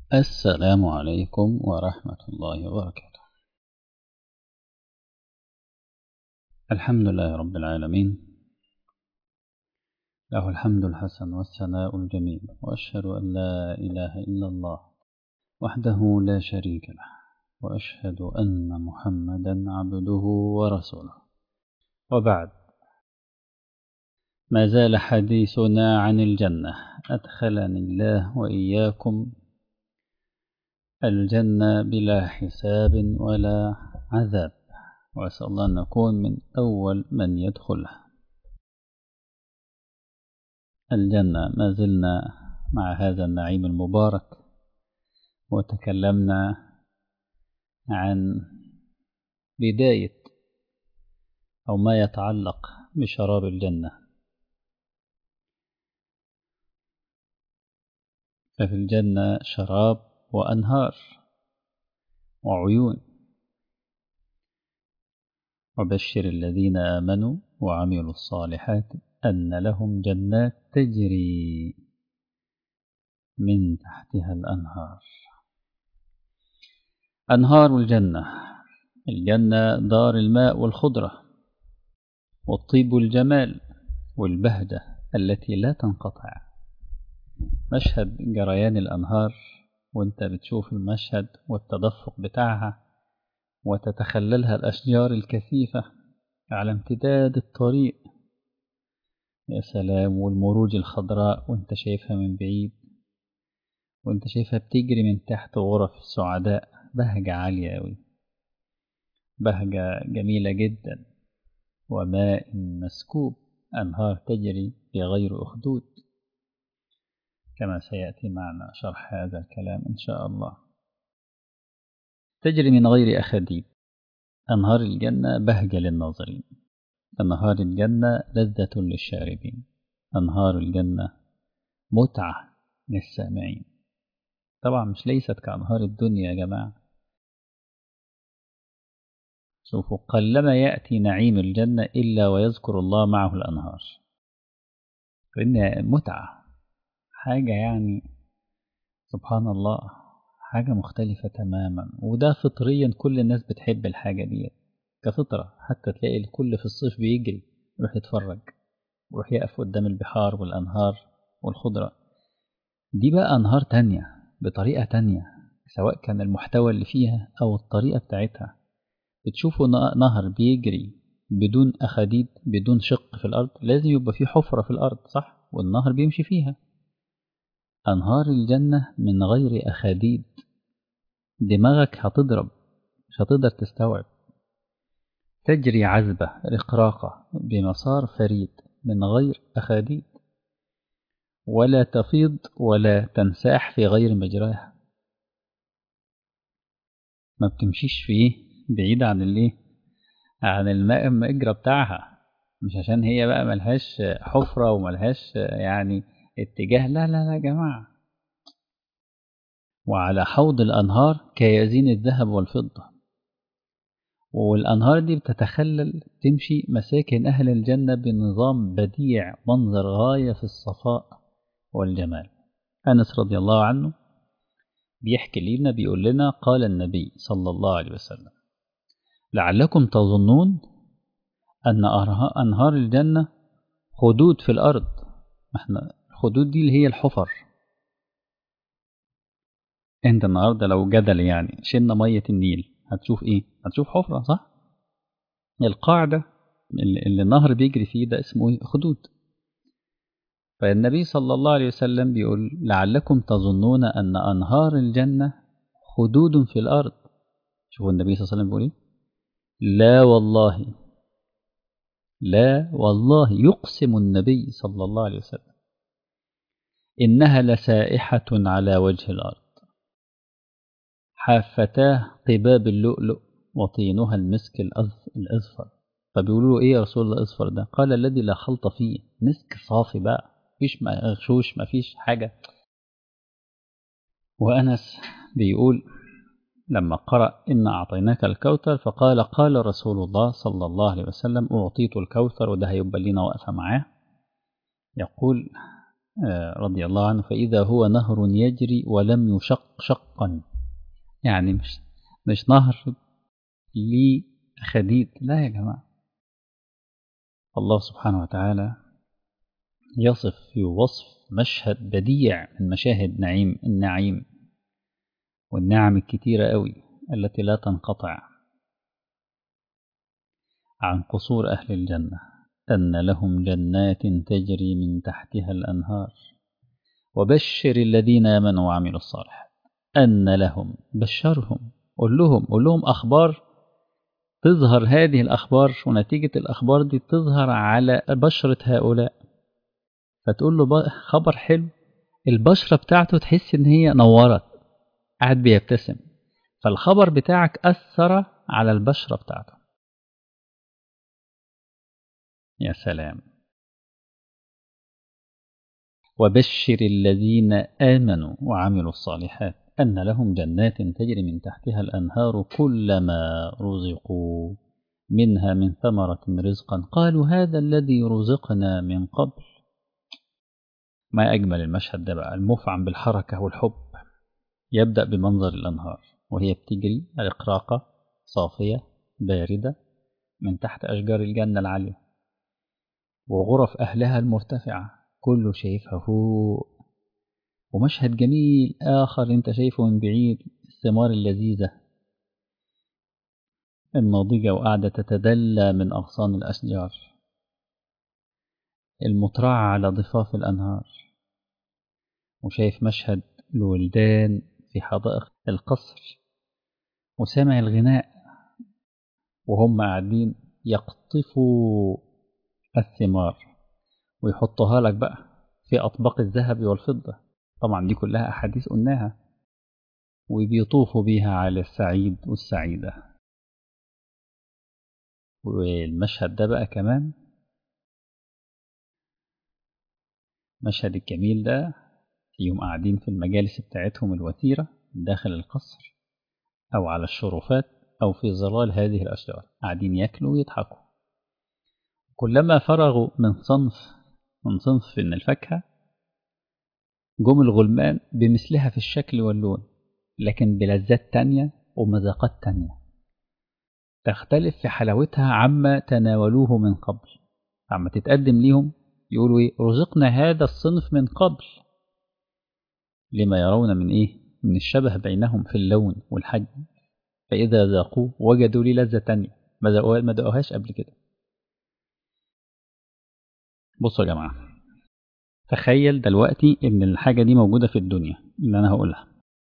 السلام عليكم ورحمة الله وبركاته الحمد لله رب العالمين له الحمد الحسن والثناء الجميل وأشهد أن لا إله إلا الله وحده لا شريك له وأشهد أن محمدا عبده ورسوله وبعد ما زال حديثنا عن الجنة أدخلني الله وإياكم الجنة بلا حساب ولا عذاب وأسأل الله أن نكون من أول من يدخلها الجنة ما زلنا مع هذا النعيم المبارك وتكلمنا عن بداية أو ما يتعلق بشراب الجنة ففي الجنة شراب وأنهار وعيون وبشر الذين آمنوا وعملوا الصالحات أن لهم جنات تجري من تحتها الأنهار أنهار الجنة الجنة دار الماء والخضرة والطيب والجمال والبهجة التي لا تنقطع مشهد جريان الأنهار وانت بتشوف المشهد والتدفق بتاعها وتتخللها الأشجار الكثيفة على امتداد الطريق يا سلام والمروج الخضراء وانت شايفها من بعيد وانت شايفها بتجري من تحت غرف السعداء بهجة عالية أوي بهجة جميلة جدا وماء مسكوب أنهار تجري بغير أخدود كما سيأتي معنا شرح هذا الكلام إن شاء الله تجري من غير أخديد أنهار الجنة بهجة للناظرين أنهار الجنة لذة للشاربين أنهار الجنة متعة للسامعين طبعا مش ليست كأنهار الدنيا يا جماعة شوفوا قلما يأتي نعيم الجنة إلا ويذكر الله معه الأنهار فإن متعة حاجة يعني سبحان الله حاجة مختلفة تماما وده فطريا كل الناس بتحب الحاجة دي كفطرة حتى تلاقي الكل في الصيف بيجري يروح يتفرج يروح يقف قدام البحار والأنهار والخضرة دي بقى أنهار تانية بطريقة تانية سواء كان المحتوى اللي فيها أو الطريقة بتاعتها بتشوفوا نهر بيجري بدون أخاديد بدون شق في الأرض لازم يبقى فيه حفرة في الأرض صح والنهر بيمشي فيها أنهار الجنة من غير أخاديد دماغك هتضرب مش هتقدر تستوعب تجري عذبة رقراقة بمسار فريد من غير أخاديد ولا تفيض ولا تنساح في غير مجراها ما بتمشيش فيه بعيد عن الايه عن الماء المجرى بتاعها مش عشان هي بقى ملهاش حفرة وملهاش يعني اتجاه لا لا لا يا جماعة وعلى حوض الأنهار كيازين الذهب والفضة والأنهار دي بتتخلل تمشي مساكن أهل الجنة بنظام بديع منظر غاية في الصفاء والجمال أنس رضي الله عنه بيحكي لنا بيقول لنا قال النبي صلى الله عليه وسلم لعلكم تظنون أن أنهار الجنة خدود في الأرض احنا الخدود دي اللي هي الحفر انت النهارده لو جدل يعني شلنا ميه النيل هتشوف ايه هتشوف حفره صح القاعده اللي, اللي النهر بيجري فيه ده اسمه ايه خدود فالنبي صلى الله عليه وسلم بيقول لعلكم تظنون ان انهار الجنه خدود في الارض شوفوا النبي صلى الله عليه وسلم بيقول ايه لا والله لا والله يقسم النبي صلى الله عليه وسلم إنها لسائحة على وجه الأرض حافتاه قباب اللؤلؤ وطينها المسك الأزفر فبيقولوا إيه يا رسول الله الأصفر ده قال الذي لا خلط فيه مسك صافي بقى مفيش مغشوش مفيش حاجة وأنس بيقول لما قرأ إن أعطيناك الكوثر فقال قال رسول الله صلى الله عليه وسلم أعطيت الكوثر وده هيبقى لنا وقفة معاه يقول رضي الله عنه فإذا هو نهر يجري ولم يشق شقا يعني مش مش نهر ليه خديد لا يا جماعة الله سبحانه وتعالى يصف في وصف مشهد بديع من مشاهد نعيم النعيم والنعم الكتيرة قوي التي لا تنقطع عن قصور أهل الجنة أن لهم جنات تجري من تحتها الأنهار وبشر الذين آمنوا وعملوا الصالحات أن لهم بشرهم قل لهم قل لهم أخبار تظهر هذه الأخبار ونتيجة الأخبار دي تظهر على بشرة هؤلاء فتقول له خبر حلو البشرة بتاعته تحس إن هي نورت قاعد بيبتسم فالخبر بتاعك أثر على البشرة بتاعته يا سلام وبشر الذين آمنوا وعملوا الصالحات أن لهم جنات تجري من تحتها الأنهار كلما رزقوا منها من ثمرة رزقا قالوا هذا الذي رزقنا من قبل ما أجمل المشهد ده بقى المفعم بالحركة والحب يبدأ بمنظر الأنهار وهي بتجري رقراقة صافية باردة من تحت أشجار الجنة العالية وغرف أهلها المرتفعة كله شايفها فوق ومشهد جميل آخر أنت شايفه من بعيد الثمار اللذيذة الناضجة وقاعدة تتدلى من أغصان الأشجار المطرعة على ضفاف الأنهار وشايف مشهد الولدان في حدائق القصر وسامع الغناء وهم قاعدين يقطفوا الثمار ويحطها لك بقى في أطباق الذهب والفضة طبعا دي كلها أحاديث قلناها وبيطوفوا بيها على السعيد والسعيدة والمشهد ده بقى كمان المشهد الجميل ده فيهم قاعدين في المجالس بتاعتهم الوتيرة داخل القصر أو على الشرفات أو في ظلال هذه الأشجار قاعدين ياكلوا ويضحكوا كلما فرغوا من صنف من صنف من الفاكهة جم الغلمان بمثلها في الشكل واللون لكن بلذات تانية ومذاقات تانية تختلف في حلاوتها عما تناولوه من قبل عما تتقدم ليهم يقولوا ايه رزقنا هذا الصنف من قبل لما يرون من ايه من الشبه بينهم في اللون والحجم فإذا ذاقوه وجدوا لي لذة تانية ما ذاقوهاش قبل كده بصوا يا جماعة تخيل دلوقتي ان الحاجة دي موجودة في الدنيا اللي انا هقولها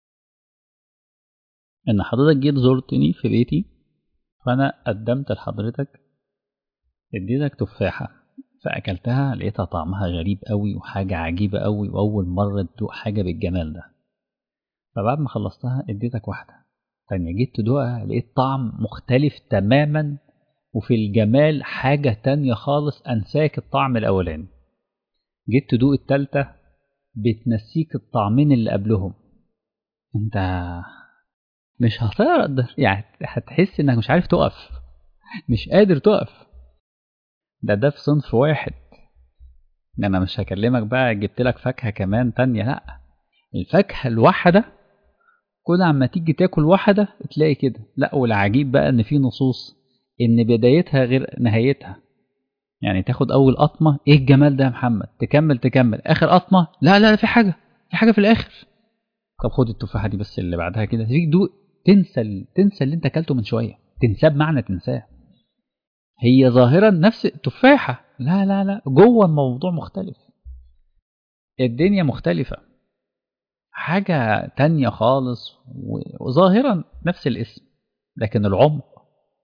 ان حضرتك جيت زرتني في بيتي فانا قدمت لحضرتك اديتك تفاحة فاكلتها لقيتها طعمها غريب قوي وحاجة عجيبة قوي واول مرة تدوق حاجة بالجمال ده فبعد ما خلصتها اديتك واحدة تانية جيت تدوقها لقيت طعم مختلف تماما وفي الجمال حاجة تانية خالص أنساك الطعم الأولاني جيت تدوق التالتة بتنسيك الطعمين اللي قبلهم انت مش هتقدر يعني هتحس انك مش عارف تقف مش قادر تقف ده ده في صنف واحد انا مش هكلمك بقى جبت لك فاكهة كمان تانية لا الفاكهة الواحدة كل عما تيجي تاكل واحدة تلاقي كده لا والعجيب بقى ان في نصوص ان بدايتها غير نهايتها يعني تاخد اول قطمه ايه الجمال ده يا محمد تكمل تكمل اخر قطمه لا لا في حاجه في حاجه في الاخر طب خد التفاحه دي بس اللي بعدها كده تيجي دوق تنسى تنسى اللي انت اكلته من شويه تنساه بمعنى تنساه هي ظاهرا نفس التفاحه لا لا لا جوه الموضوع مختلف الدنيا مختلفه حاجه تانية خالص وظاهرا نفس الاسم لكن العمق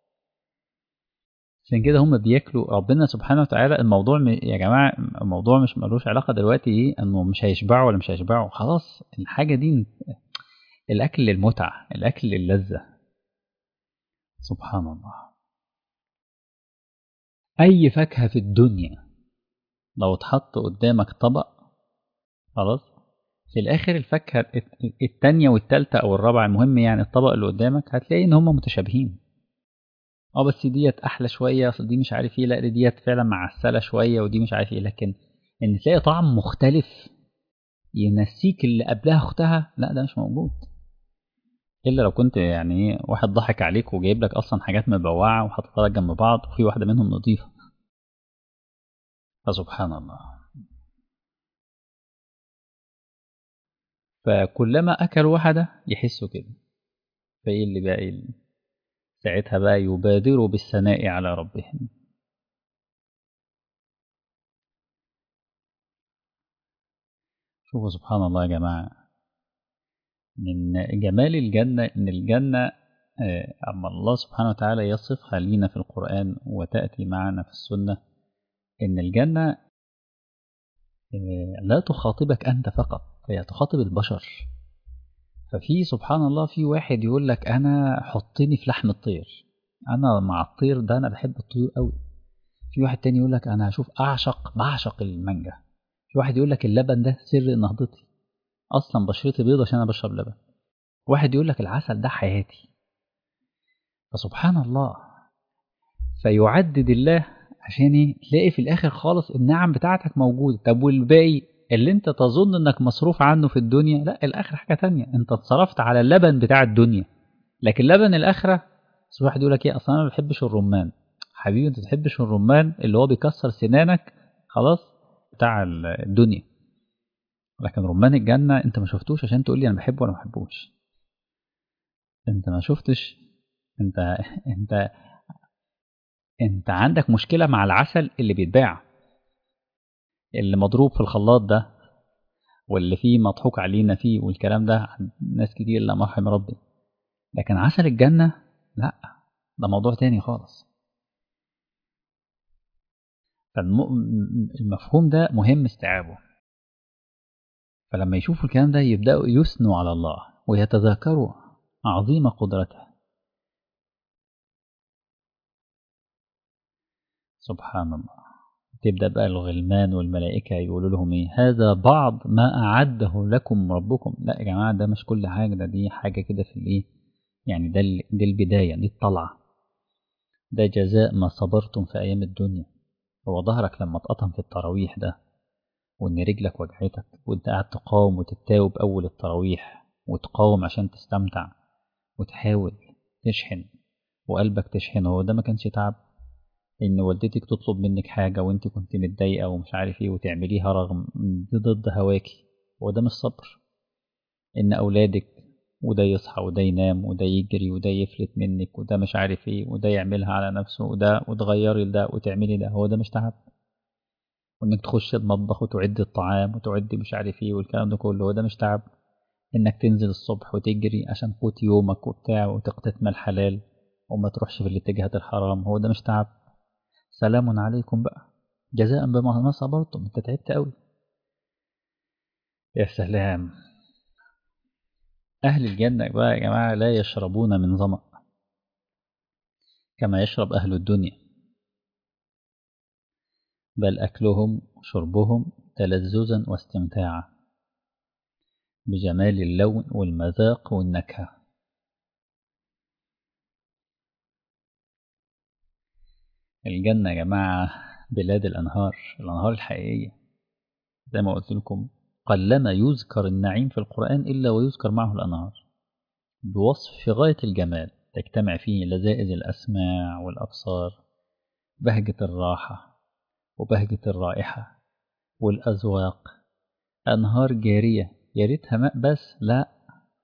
عشان كده هم بياكلوا ربنا سبحانه وتعالى الموضوع م... يا جماعه الموضوع مش ملوش علاقه دلوقتي ايه انه مش هيشبعوا ولا مش هيشبعوا خلاص الحاجه دي الاكل للمتعه الاكل للذه سبحان الله اي فاكهه في الدنيا لو اتحط قدامك طبق خلاص في الاخر الفاكهه الثانيه والثالثه او الرابعه المهم يعني الطبق اللي قدامك هتلاقي ان هم متشابهين اه بس ديت احلى شويه اصل دي مش عارف ايه لا ديت فعلا معسله شويه ودي مش عارف ايه لكن ان تلاقي طعم مختلف ينسيك اللي قبلها اختها لا ده مش موجود الا لو كنت يعني واحد ضحك عليك وجايب لك اصلا حاجات مبوعه وحاططها لك جنب بعض وفي واحده منهم نظيفه فسبحان الله فكلما اكلوا واحده يحسوا كده فايه اللي بقى إيه ساعتها بقى يبادروا بالثناء على ربهم شوفوا سبحان الله يا جماعة من جمال الجنة إن الجنة أما الله سبحانه وتعالى يصفها لينا في القرآن وتأتي معنا في السنة إن الجنة لا تخاطبك أنت فقط هي تخاطب البشر ففي سبحان الله في واحد يقول لك أنا حطني في لحم الطير أنا مع الطير ده أنا بحب الطيور قوي في واحد تاني يقول لك أنا هشوف أعشق بعشق المانجا في واحد يقول لك اللبن ده سر نهضتي اصلا بشرتي بيضة عشان انا بشرب لبن واحد يقول لك العسل ده حياتي فسبحان الله فيعدد الله عشان ايه تلاقي في الاخر خالص النعم بتاعتك موجوده طب والباقي اللي انت تظن انك مصروف عنه في الدنيا لا الاخر حاجه تانية انت اتصرفت على اللبن بتاع الدنيا لكن لبن الاخره واحد يقول لك ايه اصلا انا ما بحبش الرمان حبيبي انت ما بتحبش الرمان اللي هو بيكسر سنانك خلاص بتاع الدنيا لكن رمان الجنة انت ما شفتوش عشان تقول لي انا بحبه ولا ما بحبوش انت ما شفتش انت انت انت عندك مشكلة مع العسل اللي بيتباع اللي مضروب في الخلاط ده واللي فيه مضحوك علينا فيه والكلام ده ناس كتير لا مرحم ربي لكن عسل الجنة لا ده موضوع تاني خالص فالمفهوم ده مهم استيعابه فلما يشوفوا الكلام ده يبدأوا يثنوا على الله ويتذاكروا عظيم قدرته سبحان الله تبدأ بقى الغلمان والملائكة يقولوا لهم ايه هذا بعض ما أعده لكم ربكم لا يا جماعة ده مش كل حاجة ده دي حاجة كده في الايه يعني ده دي البداية دي الطلعة ده جزاء ما صبرتم في أيام الدنيا هو ظهرك لما اتقطم في التراويح ده وإن رجلك وجعتك وأنت قاعد تقاوم وتتاوب أول التراويح وتقاوم عشان تستمتع وتحاول تشحن وقلبك تشحن هو ده ما كانش تعب إن والدتك تطلب منك حاجة وأنت كنت متضايقة ومش عارف إيه وتعمليها رغم دي ضد هواكي هو ده مش صبر إن أولادك وده يصحى وده ينام وده يجري وده يفلت منك وده مش عارف ايه وده يعملها على نفسه وده وتغيري ده وتعملي ده هو ده مش تعب وانك تخش المطبخ وتعد الطعام وتعد مش عارف ايه والكلام ده كله هو ده مش تعب انك تنزل الصبح وتجري عشان قوت يومك وبتاع وتقتتم الحلال وما تروحش في الاتجاهات الحرام هو ده مش تعب سلام عليكم بقى جزاء بما ما صبرتم انت تعبت قوي يا سلام أهل الجنة بقى يا جماعة لا يشربون من ظمأ كما يشرب أهل الدنيا بل أكلهم وشربهم تلذذا واستمتاعا بجمال اللون والمذاق والنكهة الجنة يا جماعة بلاد الأنهار الأنهار الحقيقية زي ما قلت لكم قلما يذكر النعيم في القرآن إلا ويذكر معه الأنهار بوصف في غاية الجمال تجتمع فيه لذائذ الأسماع والأبصار بهجة الراحة وبهجة الرائحة والأذواق أنهار جارية يا ريتها ماء بس لا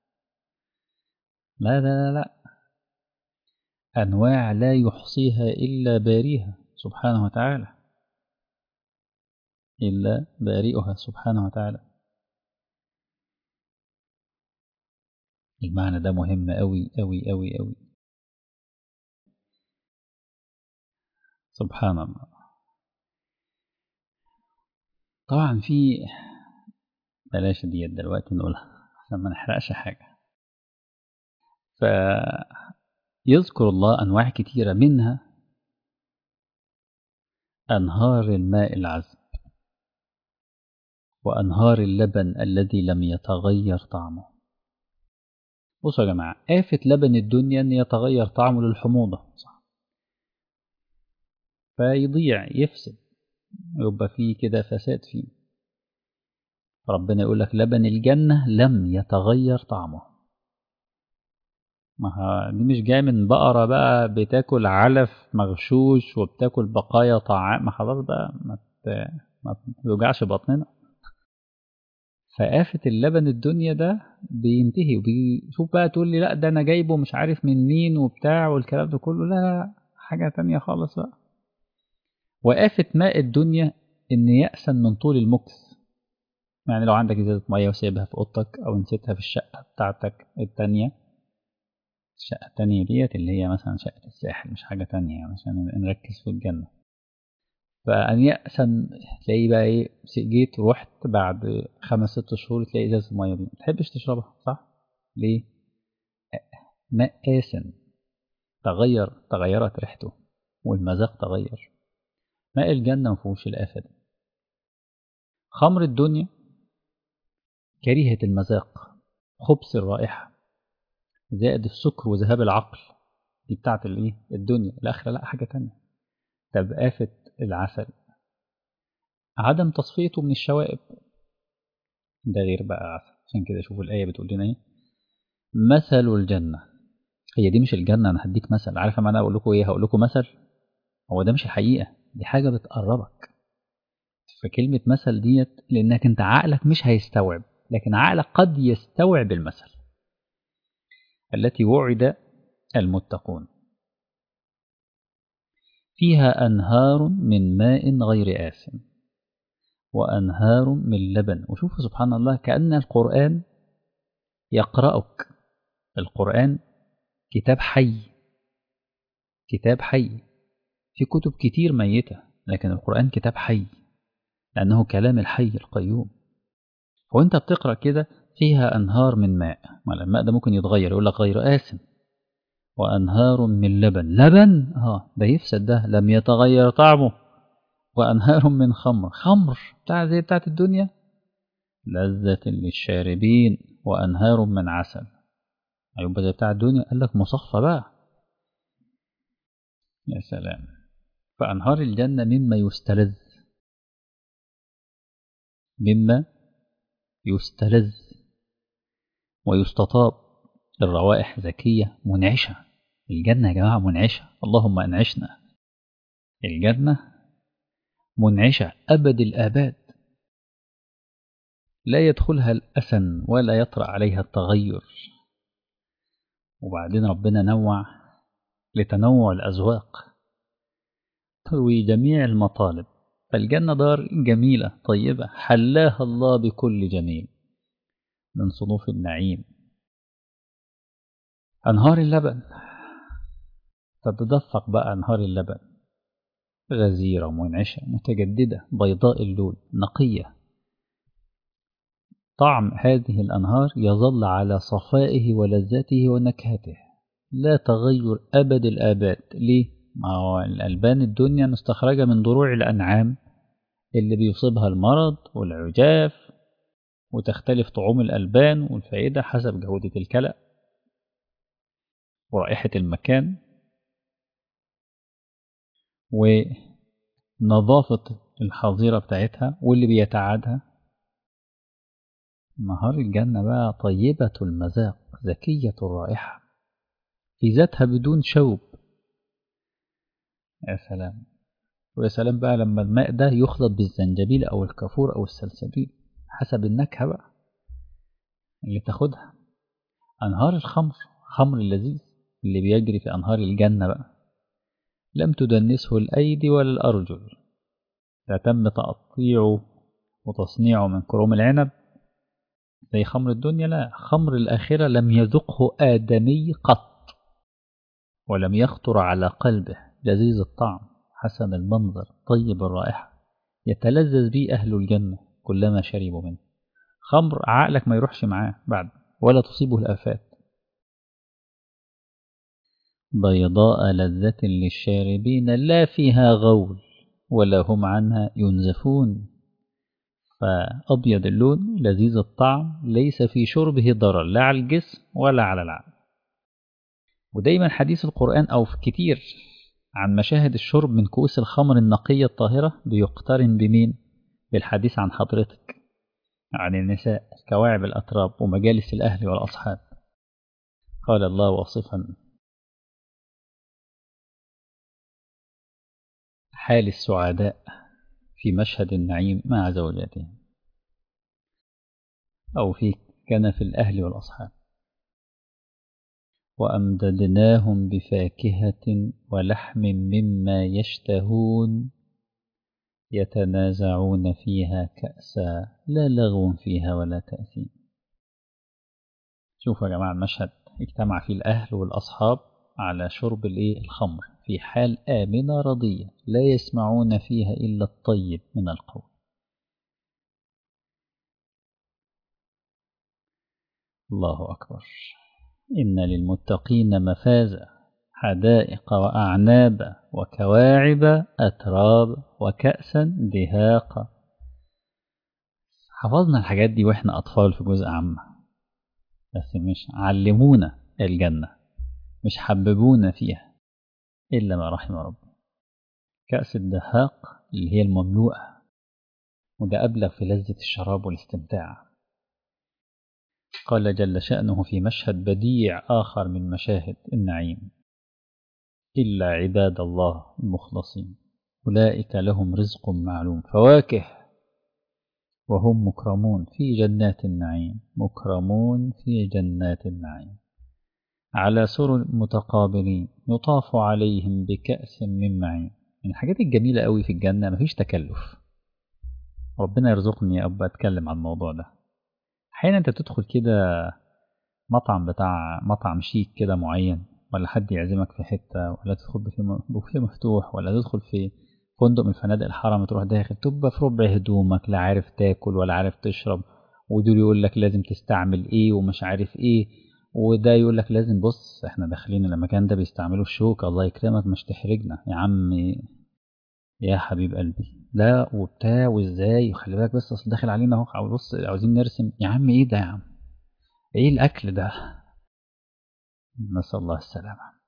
لا لا لا, لا. أنواع لا يحصيها إلا باريها سبحانه وتعالى إلا بارئها سبحانه وتعالى المعنى ده مهم أوي أوي أوي أوي سبحان الله طبعا في بلاش ديت دلوقتي نقولها عشان ما نحرقش حاجة فيذكر الله أنواع كتيرة منها أنهار الماء العذب وأنهار اللبن الذي لم يتغير طعمه بصوا يا جماعة آفة لبن الدنيا أن يتغير طعمه للحموضة صح فيضيع يفسد يبقى فيه كده فساد فيه ربنا يقول لك لبن الجنة لم يتغير طعمه ما دي مش جايه من بقرة بقى بتاكل علف مغشوش وبتاكل بقايا طعام ما خلاص بقى ما ما توجعش بطننا فآفة اللبن الدنيا ده بينتهي وبيشوف بقى تقول لي لا ده انا جايبه مش عارف من مين وبتاع والكلام ده كله لا لا حاجة تانية خالص بقى وآفة ماء الدنيا إن يأسا من طول المكث يعني لو عندك إزازة مية وسايبها في أوضتك أو نسيتها في الشقة بتاعتك التانية الشقة التانية ديت اللي هي مثلا شقة الساحل مش حاجة تانية عشان نركز في الجنة فأن يأسا تلاقي بقى إيه جيت رحت بعد خمس ست شهور تلاقي إزازة المية دي متحبش تشربها صح؟ ليه؟ ماء آسن تغير تغيرت ريحته والمذاق تغير ماء الجنة مفهوش الآفة دي خمر الدنيا كريهة المذاق خبث الرائحة زائد السكر وذهاب العقل دي بتاعت الايه الدنيا الآخرة لا حاجة تانية طب آفة العسل عدم تصفيته من الشوائب ده غير بقى عسل عشان كده شوفوا الآية بتقول لنا ايه مثل الجنة هي دي مش الجنة أنا هديك مثل عارف ما أنا أقول لكم إيه هقول لكم مثل هو ده مش الحقيقة دي حاجة بتقربك فكلمة مثل ديت لأنك أنت عقلك مش هيستوعب لكن عقلك قد يستوعب المثل التي وعد المتقون فيها أنهار من ماء غير آسن وأنهار من لبن وشوفوا سبحان الله كأن القرآن يقرأك القرآن كتاب حي كتاب حي في كتب كتير ميتة لكن القرآن كتاب حي لأنه كلام الحي القيوم وانت بتقرأ كده فيها أنهار من ماء ما الماء ده ممكن يتغير يقول لك غير آسن وأنهار من لبن لبن اه ده يفسد ده لم يتغير طعمه وأنهار من خمر خمر بتاع زي بتاعت الدنيا لذة للشاربين وأنهار من عسل أيوب زي بتاع الدنيا قال لك مصفى بقى يا سلام فأنهار الجنة مما يستلذ مما يستلذ ويستطاب الروائح ذكية منعشة الجنة يا جماعة منعشة اللهم أنعشنا الجنة منعشة أبد الآباد لا يدخلها الأسن ولا يطرأ عليها التغير وبعدين ربنا نوع لتنوع الأذواق تروي جميع المطالب فالجنة دار جميلة طيبة حلاها الله بكل جميل من صنوف النعيم أنهار اللبن تتدفق بقى أنهار اللبن غزيرة منعشة متجددة بيضاء اللون نقية طعم هذه الأنهار يظل على صفائه ولذته ونكهته لا تغير أبد الآباد ليه؟ ما هو الألبان الدنيا مستخرجة من ضروع الأنعام اللي بيصيبها المرض والعجاف وتختلف طعوم الألبان والفائدة حسب جودة الكلى ورائحة المكان ونظافة الحظيرة بتاعتها واللي بيتعادها نهار الجنة بقى طيبة المذاق ذكية الرائحة في ذاتها بدون شوب يا سلام ويا سلام بقى لما الماء ده يخلط بالزنجبيل أو الكافور أو السلسبيل حسب النكهة بقى اللي تاخدها أنهار الخمر خمر اللذيذ اللي بيجري في أنهار الجنة بقى لم تدنسه الأيدي ولا الأرجل لا تم تقطيعه وتصنيعه من كروم العنب زي خمر الدنيا لا خمر الآخرة لم يذقه آدمي قط ولم يخطر على قلبه لذيذ الطعم حسن المنظر طيب الرائحة يتلذذ به أهل الجنة كلما شربوا منه خمر عقلك ما يروحش معاه بعد ولا تصيبه الآفات بيضاء لذة للشاربين لا فيها غول ولا هم عنها ينزفون فأبيض اللون لذيذ الطعم ليس في شربه ضرر لا على الجسم ولا على العقل ودايما حديث القرآن أو في كتير عن مشاهد الشرب من كؤوس الخمر النقية الطاهرة بيقترن بمين؟ بالحديث عن حضرتك عن النساء الكواعب الأتراب ومجالس الأهل والأصحاب قال الله واصفا حال السعداء في مشهد النعيم مع زوجاتهم أو في كنف الأهل والأصحاب وأمددناهم بفاكهة ولحم مما يشتهون يتنازعون فيها كأسا لا لغو فيها ولا تأثيم شوفوا يا جماعة المشهد اجتمع فيه الأهل والأصحاب على شرب الإيه الخمر في حال آمنة رضية لا يسمعون فيها إلا الطيب من القول الله أكبر إن للمتقين مفازا حدائق وأعنابا وكواعب أتراب وكأسا دهاقا حفظنا الحاجات دي وإحنا أطفال في جزء عامة بس مش علمونا الجنة مش حببونا فيها إلا ما رحم ربي كأس الدهاق اللي هي المملوءة وده أبلغ في لذة الشراب والاستمتاع قال جل شأنه في مشهد بديع آخر من مشاهد النعيم إلا عباد الله المخلصين أولئك لهم رزق معلوم فواكه وهم مكرمون في جنات النعيم مكرمون في جنات النعيم على سر متقابلين يطاف عليهم بكأس من معين من الحاجات الجميلة قوي في الجنة مفيش تكلف ربنا يرزقني أبقى أتكلم عن الموضوع ده أحيانا أنت تدخل كده مطعم بتاع مطعم شيك كده معين ولا حد يعزمك في حتة ولا تدخل بوفيه مفتوح ولا تدخل في فندق من فنادق الحرم تروح داخل تبقى في ربع هدومك لا عارف تاكل ولا عارف تشرب ودول يقول لك لازم تستعمل ايه ومش عارف ايه وده يقول لك لازم بص احنا داخلين المكان ده بيستعملوا الشوكة الله يكرمك مش تحرجنا يا عم يا حبيب قلبي لا وبتاع وازاي وخلي بالك بس اصل داخل علينا اهو بص عاوزين نرسم يا عم ايه ده يا عم ايه الاكل ده نسأل الله السلامة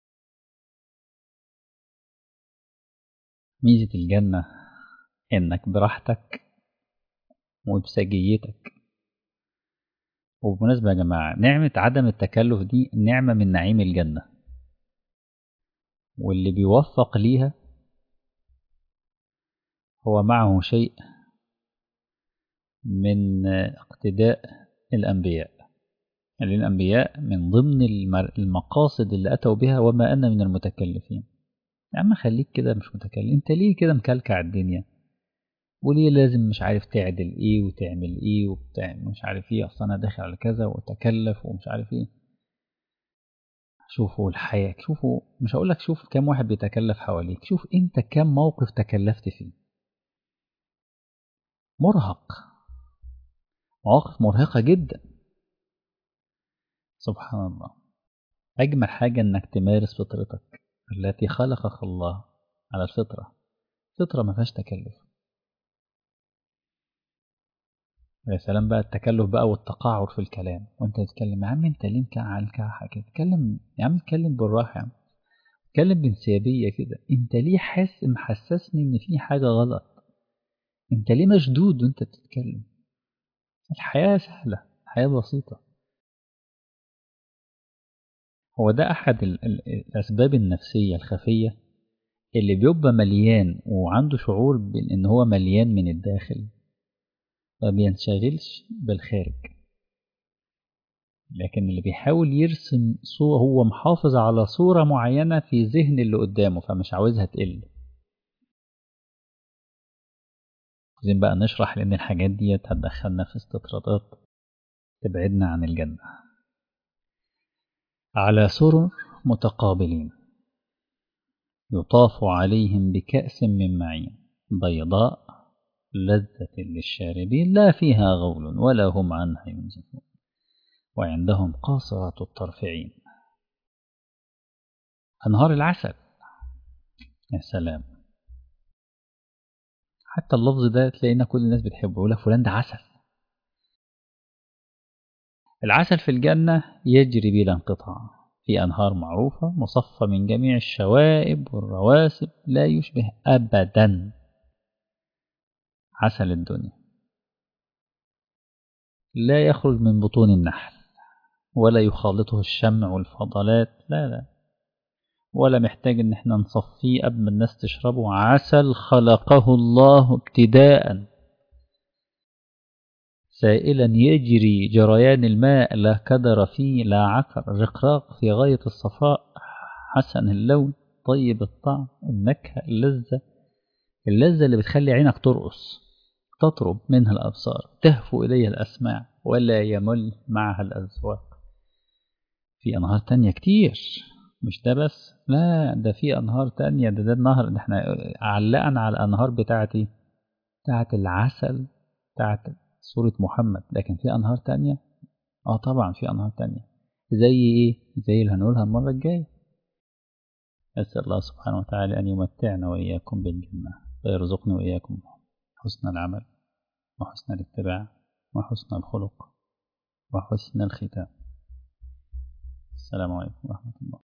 ميزة الجنة إنك براحتك وبسجيتك وبمناسبة يا جماعة نعمة عدم التكلف دي نعمة من نعيم الجنة واللي بيوفق ليها هو معه شيء من اقتداء الأنبياء يعني الأنبياء من ضمن المقاصد اللي أتوا بها وما أنا من المتكلفين يا عم خليك كده مش متكلم انت ليه كده مكلكع الدنيا وليه لازم مش عارف تعدل ايه وتعمل ايه وبتعمل مش عارف ايه اصل انا داخل على كذا وتكلف ومش عارف ايه شوفوا الحياة شوفوا مش هقول لك شوف كم واحد بيتكلف حواليك شوف انت كم موقف تكلفت فيه مرهق مواقف مرهقة جدا سبحان الله أجمل حاجة إنك تمارس فطرتك التي خلقك الله على الفطرة فطرة ما فيهاش تكلف يا سلام بقى التكلف بقى والتقاعر في الكلام وانت تتكلم يا عم انت ليه مكعل كعحة كده اتكلم يا عم اتكلم بالراحة يا عم اتكلم بانسيابية كده انت ليه حاسس محسسني ان في حاجة غلط انت ليه مشدود وانت بتتكلم الحياة سهلة الحياة بسيطة هو ده أحد الأسباب النفسية الخفية اللي بيبقى مليان وعنده شعور بأن هو مليان من الداخل ما بينشغلش بالخارج لكن اللي بيحاول يرسم صورة هو محافظ على صورة معينة في ذهن اللي قدامه فمش عاوزها تقل عايزين بقى نشرح لأن الحاجات دي هتدخلنا في استطرادات تبعدنا عن الجنة على سرر متقابلين يطاف عليهم بكأس من معين بيضاء لذة للشاربين لا فيها غول ولا هم عنها ينزفون وعندهم قاصرات الطرفعين أنهار العسل يا سلام حتى اللفظ ده تلاقينا كل الناس بتحبه يقول لك فلان ده عسل العسل في الجنة يجري بلا انقطاع في أنهار معروفة مصفى من جميع الشوائب والرواسب لا يشبه أبدا عسل الدنيا لا يخرج من بطون النحل ولا يخالطه الشمع والفضلات لا لا ولا محتاج ان احنا نصفيه قبل ما الناس تشربه عسل خلقه الله ابتداء سائلا يجري جريان الماء لا كدر فيه لا عكر رقراق في غاية الصفاء حسن اللون طيب الطعم النكهة اللذة اللذة اللي بتخلي عينك ترقص تطرب منها الأبصار تهفو إليها الأسماع ولا يمل معها الأذواق في أنهار تانية كتير مش ده بس لا ده في أنهار تانية ده ده النهر اللي احنا علقنا على الأنهار بتاعتي بتاعت العسل بتاعت سورة محمد لكن في أنهار تانية اه طبعا في أنهار تانية زي ايه زي اللي هنقولها المرة الجاية أسأل الله سبحانه وتعالى أن يمتعنا وإياكم بالجنة ويرزقني وإياكم حسن العمل وحسن الاتباع وحسن الخلق وحسن الختام السلام عليكم ورحمة الله